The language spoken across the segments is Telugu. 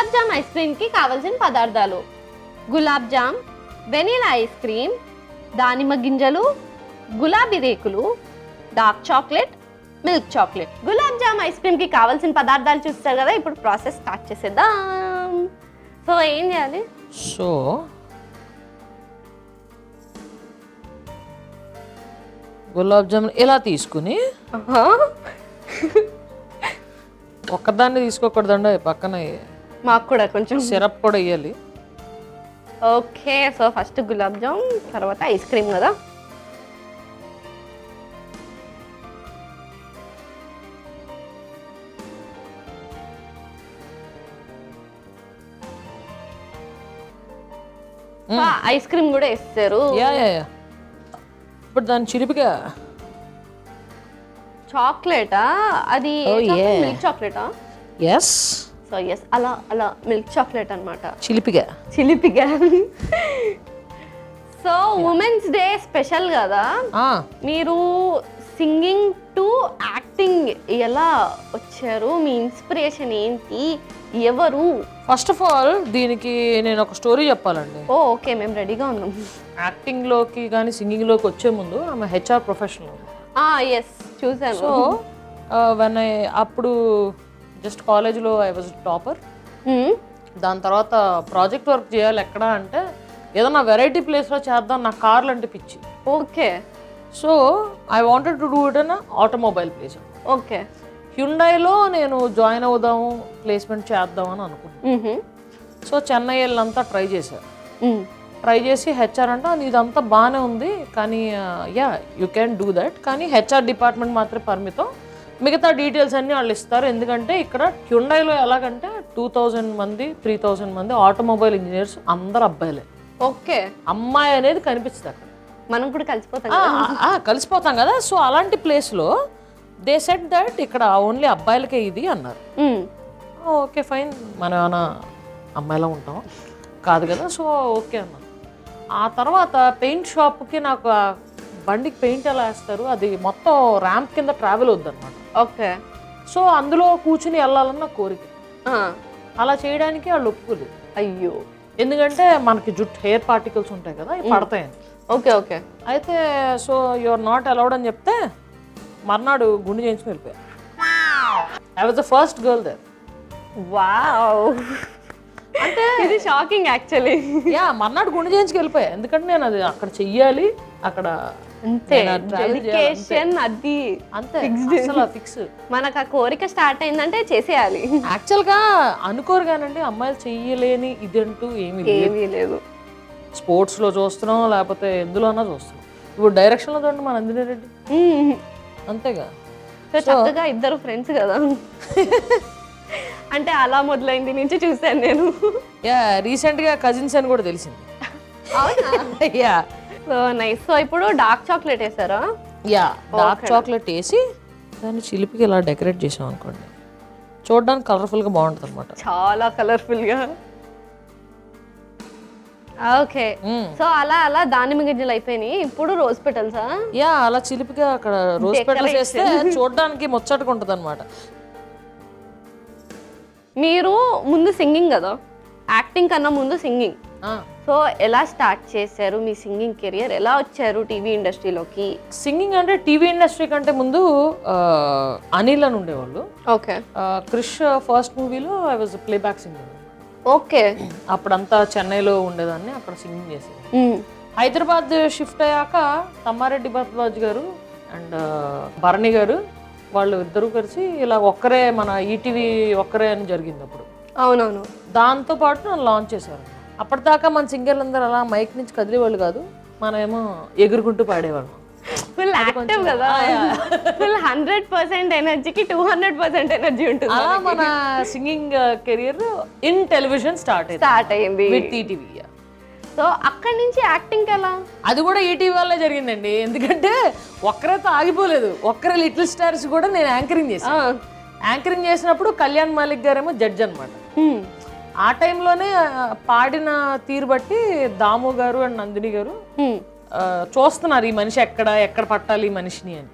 గులాబ్ జామ్ ఐస్ క్రీమ్కి కావాల్సిన పదార్థాలు gulab jam vanilla ice cream దానిమ్మ గింజలు గులాబీ రేకులు dark chocolate milk chocolate gulab jam ice క్రీమ్కి కావాల్సిన పదార్థాలు చూస్తారు కదా ఇప్పుడు ప్రాసెస్ స్టార్ట్ చేసేద్దాం సో ఏం చేయాలి సో గులాబ్ జామున్ ఇలా తీసుకుని ఒక్కదాన్ని తీసుకోకూడదండి పక్కన మాకు కూడా కొంచెం సిరప్ కూడా వేయాలి okay so first gulab jam తర్వాత ఐస్ క్రీమ్ కదా ఐస్ క్రీమ్ కూడా వేస్తారు యా యా యా ఇప్పుడు దాని చిలిపిగా చాక్లెటా అది Oh, yeah. మిల్క్ చాక్లెటా ఎస్ సో ఎస్ అలా అలా మిల్క్ చాక్లెట్ అన్నమాట చిలిపిగా చిలిపిగా సో ఉమెన్స్ డే స్పెషల్ కదా ఆ, మీరు సింగింగ్ టు యాక్టింగ్ ఎలా వచ్చారు మీ ఇన్స్పిరేషన్ ఏంటి ఎవరు ఫస్ట్ ఆఫ్ ఆల్ దీనికి నేను ఒక స్టోరీ చెప్పాలండి ఓ ఓకే మేము రెడీగా ఉన్నాం యాక్టింగ్లోకి కానీ సింగింగ్లోకి వచ్చే ముందు ఆమె హెచ్ఆర్ ప్రొఫెషనల్ ఎస్ చూసాను సో వెన్ ఐ అప్పుడు జస్ట్ కాలేజ్లో ఐ వాజ్ టాపర్ Hmm. దాని తర్వాత ప్రాజెక్ట్ వర్క్ చేయాలి ఎక్కడ అంటే ఏదైనా వెరైటీ ప్లేస్లో చేద్దాం నా కార్లు అంటే పిచ్చి okay so I wanted to do it on automobile place okay హ్యుండైలో నేను జాయిన్ అవుదాము ప్లేస్మెంట్ చేద్దాం అని అనుకున్నాను Mhm. సో చెన్నై వెళ్ళంతా ట్రై చేశాను Hmm. ట్రై చేసి హెచ్ఆర్ అంటే "అది ఇదంతా బాగానే ఉంది కానీ yeah you can do that కానీ హెచ్ఆర్ డిపార్ట్మెంట్ మాత్రమే పరిమితం మిగతా డీటెయిల్స్ అన్నీ వాళ్ళు ఇస్తారు ఎందుకంటే ఇక్కడ హ్యుండైలో ఎలాగంటే టూ థౌజండ్ మంది త్రీ థౌజండ్ మంది ఆటోమొబైల్ ఇంజనీర్స్ అందరు అబ్బాయిలే ఓకే అమ్మాయి అనేది కనిపిస్తుంది అక్కడ మనం కూడా కలిసిపోతాం ఆ, కదా ఆ, ఆ, కలిసిపోతాం కదా సో అలాంటి ప్లేస్లో దే సెట్ దట్ ఇక్కడ ఓన్లీ అబ్బాయిలకే ఇది అన్నారు Hmm. ఓకే ఫైన్ మనం ఏమైనా అమ్మాయిలా ఉంటాం కాదు కదా సో ఓకే అన్న ఆ తర్వాత పెయింట్ షాప్కి నాకు ఆ బండికి పెయింట్ ఎలా వేస్తారు అది మొత్తం ర్యాంప్ కింద ట్రావెల్ వద్దన్నమాట ఓకే సో అందులో కూర్చుని వెళ్ళాలన్న కోరిక Ah. అలా చేయడానికి వాళ్ళు ఒప్పుకోలేదు అయ్యో ఎందుకంటే మనకి జుట్టు హెయిర్ పార్టికల్స్ ఉంటాయి కదా ఇవి పడతాయని ఓకే ఓకే అయితే so you are not allowed అని చెప్తే మర్నాడు గుండె చేయించుకుని వెళ్ళిపోయా I was the first girl there wow అంటే ఇది షాకింగ్ యాక్చువల్లీ యా మర్నాడు గుండె చేయించుకు వెళ్ళిపోయా ఎందుకంటే నేను అది అక్కడ చెయ్యాలి అక్కడ అంతే నేను అది travel చేయాలి, డెడికేషన్ అది అంతే అసలు ఫిక్స్ మనకు ఆ కోరిక స్టార్ట్ అయిందంటే చేసేయాలి యాక్చువల్గా అనుకోరు కానండి అమ్మాయిలు చెయ్యలేని ఇదంటూ ఏమీ లేదు ఏమీ లేదు స్పోర్ట్స్లో చూస్తున్నాం లేకపోతే ఎందులోనా చూస్తున్నాం ఇప్పుడు డైరెక్షన్లో చూడండి మన అంజనీ రెడ్డి మ్మ్. అంతేగా సో చక్కగా ఇద్దరు ఫ్రెండ్స్ కదా అంటే అలా మొదలైంది నుంచి చూశాను నేను యా రీసెంట్గా కజిన్స్ అని కూడా తెలిసింది అవునా యా సో నైస్ సో ఇప్పుడు డార్క్ చాక్లెట్ వేసారా యా డార్క్ చాక్లెట్ వేసి దాన్ని చిలిపికి ఇలా డెకరేట్ చేసాం అనుకోండి చూడడానికి కలర్ఫుల్గా బాగుంటుంది అనమాట చాలా కలర్ఫుల్ గా ఓకే సో అలా అలా దానిమ్మ గింజలు అయిపోయినాయి ఇప్పుడు రోజ్ పెటల్సా యా అలా చిలిపిగా అక్కడ రోజ్ పెటల్స్ వేస్తే చూడడానికి ముచ్చటగా ఉంటుంది అనమాట మీరు ముందు సింగింగ్ కదా యాక్టింగ్ కన్నా ముందు సింగింగ్ సో ఎలా స్టార్ట్ చేశారు మీ సింగింగ్ కెరియర్ ఎలా వచ్చారు టీవీ ఇండస్ట్రీలోకి సింగింగ్ అంటే టీవీ ఇండస్ట్రీ కంటే ముందు ఆ, అనిల్ అని ఉండేవాళ్ళు ఓకే ఆ, క్రిష్ ఫస్ట్ మూవీలో I was playback singer okay అప్పుడంతా చెన్నైలో ఉండేదాన్ని అక్కడ సింగింగ్ చేసేది హైదరాబాద్ షిఫ్ట్ అయ్యాక తమ్మారెడ్డి భరద్వాజ్ గారు అండ్ భరణి గారు వాళ్ళు ఇద్దరు కలిసి ఇలా ఒక్కరే మన ఈటీవీ ఒక్కరే అని జరిగింది అప్పుడు అవునవును దాంతో పాటు నన్ను లాంచ్ చేశారు అప్పటిదాకా మన సింగర్లు అందరూ అలా మైక్ నుంచి కదిలేవాళ్ళు కాదు మనమేమో ఎగురుకుంటూ పాడేవాళ్ళం ఫుల్ యాక్టివ్ కదా ఫుల్ హండ్రెడ్ పర్సెంట్ ఎనర్జీకి టూ హండ్రెడ్ పర్సెంట్ ఎనర్జీ ఉంటుంది అలా మన singing career in television start అయింది స్టార్ట్ అయింది విత్ ఈటీవీ సో అక్కడి నుంచి యాక్టింగ్ ఎలా అది కూడా ఈటీవీ వల్లే జరిగిందండి ఎందుకంటే ఒక్కరైతే ఆగిపోలేదు ఒక్కరే లిటిల్ స్టార్స్ కూడా నేను యాంకరింగ్ చేశాను యాంకరింగ్ చేసినప్పుడు కళ్యాణ్ మాలిక్ గారేమో జడ్జ్ అనమాట ఆ టైంలోనే పాడిన తీరు బట్టి దాము గారు అండ్ నందిని గారు ఆ, చూస్తున్నారు ఈ మనిషి ఎక్కడ ఎక్కడ పట్టాలి ఈ మనిషిని అని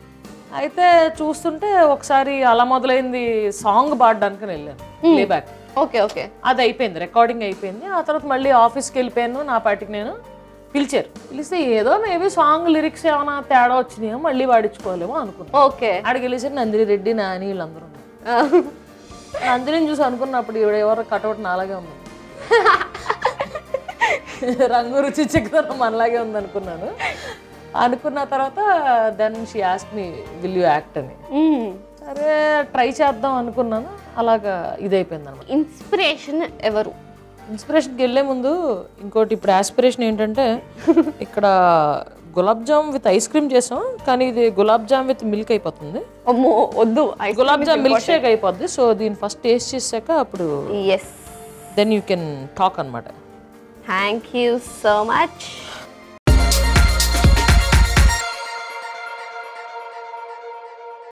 అయితే చూస్తుంటే ఒకసారి అలా మొదలైంది సాంగ్ పాడడానికి వెళ్ళాను ప్లేబ్యాక్ ఓకే ఓకే అది అయిపోయింది రికార్డింగ్ అయిపోయింది ఆ తర్వాత మళ్ళీ ఆఫీస్కి వెళ్ళిపోయాను నా పాటికి నేను పిలిచారు పిలిస్తే ఏదో మేబీ సాంగ్ లిరిక్స్ ఏమైనా తేడా వచ్చినాయో మళ్ళీ వాడించుకోలేమో అనుకున్నాను ఓకే ఆడికి వెళ్ళేసరికి నందిని రెడ్డి నాని వీళ్ళందరూ ఉన్నారు నందిని చూసి అనుకున్నప్పుడు ఈవిడ ఎవరు కటౌట్ నాలాగే ఉంది రంగు రుచి చిక్కదనం మనలాగే ఉంది అనుకున్నాను అనుకున్న తర్వాత then she ask me will you act అని సరే ట్రై చేద్దాం అనుకున్నాను అలాగా ఇదైపోయింది అనమాట ఇన్స్పిరేషన్ ఎవరు ఇన్స్పిరేషన్కి వెళ్ళే ముందు ఇంకోటి ఇప్పుడు ఆస్పిరేషన్ ఏంటంటే ఇక్కడ gulab jam with ice cream చేసాం కానీ ఇది గులాబ్ జామ్ విత్ మిల్క్ అయిపోతుంది అమ్మో వద్దు గులాబ్ జామ్ మిల్క్ షేక్ అయిపోద్ది సో దీన్ని ఫస్ట్ టేస్ట్ చేసాక అప్పుడు yes then you can talk అనమాట థ్యాంక్ యూ సో మచ్